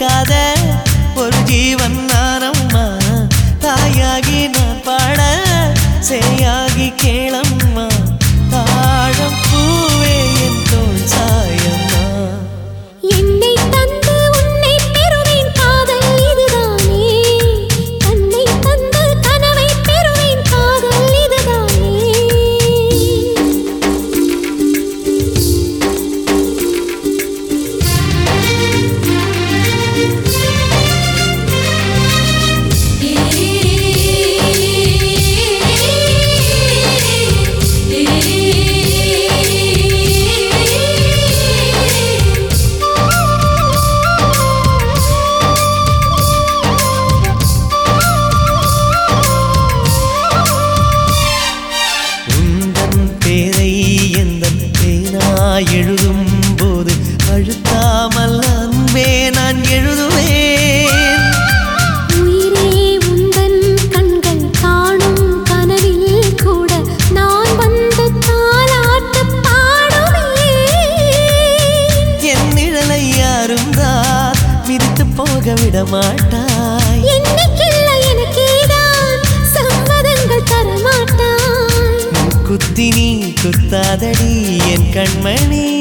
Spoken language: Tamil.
பிரிக்காத ஒரு ஜீவன் நானம்மா தாயாகி நான் பாட சேயாகி கேளம்மா தாழம் பூவே என் தோல் சாயம்மா என்னை தந்து உன்னை பெறுவேன் காதல் இதுதானே கண்ணை தந்து கனவை பெறுவேன் காதல் இதுதானே உந்தன் பேரை எந்த பேனா எழுதும் போது அழுத்தாமல் அன்பே நான் எழுதுவேன் உயிரே உந்தன் கண்கள் காணும் கனவில் கூட நான் வந்து தாலாட்டு பாடுவேன் என் நிழலை யாரும் தான் மிதித்து போக விட மாட்டாய் என்னைக்கில்ல எனக்கேதான் சம்மதங்கள் தரமாட்டாய் குத்தி நீ குத்தாதடி என் கண்மணி